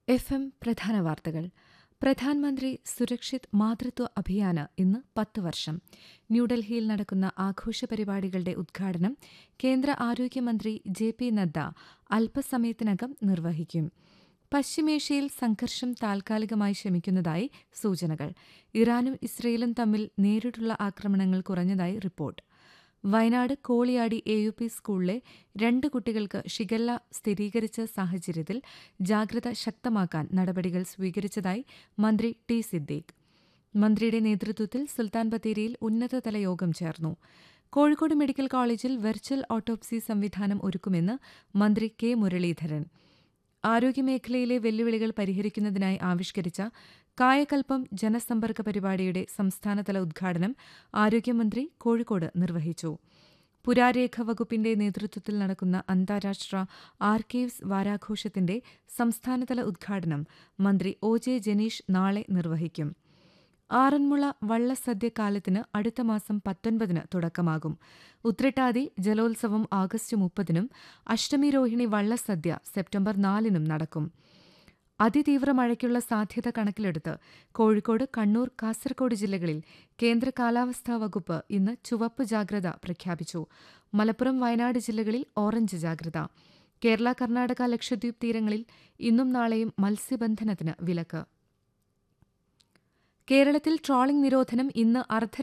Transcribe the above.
F M പ്രധാന വാർത്തകൾ പ്രധാനമന്ത്രി സുരക്ഷിത് മാതൃത്വ അഭിയാന് ഇന്ന് പത്ത് വർഷം ന്യൂഡൽഹിയിൽ നടക്കുന്ന ആഘോഷ പരിപാടികളുടെ ഉദ്ഘാടനം കേന്ദ്ര ആരോഗ്യമന്ത്രി ജെ പി നദ്ദ അല്പസമയത്തിനകം നിർവഹിക്കും പശ്ചിമേഷ്യയിൽ സംഘർഷം താൽക്കാലികമായി ശമിക്കുന്നതായി സൂചനകൾ ഇറാനും ഇസ്രയേലും തമ്മിൽ നേരിട്ടുള്ള ആക്രമണങ്ങൾ കുറഞ്ഞതായി report Wayanad Koliyadi A U P സ്കൂളിലെ രണ്ട് കുട്ടികൾക്ക് ഷിഗല്ല സ്ഥിരീകരിച്ച സാഹചര്യത്തിൽ ജാഗ്രത ശക്തമാക്കാൻ നടപടികൾ സ്വീകരിച്ചതായി മന്ത്രി ടി സിദ്ദീഖ് മന്ത്രിയുടെ നേതൃത്വത്തിൽ സുൽത്താൻ ബത്തേരിയിൽ ഉന്നതതല യോഗം ചേർന്നു കോഴിക്കോട് മെഡിക്കൽ കോളേജിൽ വെർച്വൽ ഓട്ടോപ്സി സംവിധാനം ഒരുക്കുമെന്ന് മന്ത്രി കെ മുരളീധരൻ ആരോഗ്യമേഖലയിലെ വെല്ലുവിളികൾ പരിഹരിക്കുന്നതിനായി ആവിഷ്കരിച്ച കായകൽപ്പം ജനസമ്പർക്ക പരിപാടിയുടെ സംസ്ഥാനതല ഉദ്ഘാടനം ആരോഗ്യമന്ത്രി കോഴിക്കോട് നിർവഹിച്ചു പുരാരേഖ വകുപ്പിന്റെ നേതൃത്വത്തിൽ നടക്കുന്ന അന്താരാഷ്ട്ര ആർക്കൈവ്സ് വാരാഘോഷത്തിന്റെ സംസ്ഥാനതല ഉദ്ഘാടനം മന്ത്രി ഒ ജെ ജനീഷ് നാളെ നിർവഹിക്കും ആറന്മുള വള്ളസദ്യ കാലത്തിന് അടുത്ത മാസം പത്തൊൻപതിന് തുടക്കമാകും ഉത്രട്ടാതി ജലോത്സവം ആഗസ്റ്റ് മുപ്പതിനും അഷ്ടമി രോഹിണി വള്ളസദ്യ സെപ്റ്റംബർ നാലിനും നടക്കും അതിതീവ്ര മഴയ്ക്കുള്ള സാധ്യത കണക്കിലെടുത്ത് കോഴിക്കോട് കണ്ണൂർ കാസർഗോഡ് ജില്ലകളിൽ കേന്ദ്ര കാലാവസ്ഥാ വകുപ്പ് ഇന്ന് ചുവപ്പ് ജാഗ്രത പ്രഖ്യാപിച്ചു മലപ്പുറം വയനാട് ജില്ലകളിൽ ഓറഞ്ച് ജാഗ്രത കേരള കർണാടക ലക്ഷദ്വീപ് തീരങ്ങളിൽ ഇന്നും നാളെയും മത്സ്യബന്ധനത്തിന് വിലക്ക് കേരളത്തിൽ ട്രോളിംഗ് നിരോധനം ഇന്ന് അർദ്ധ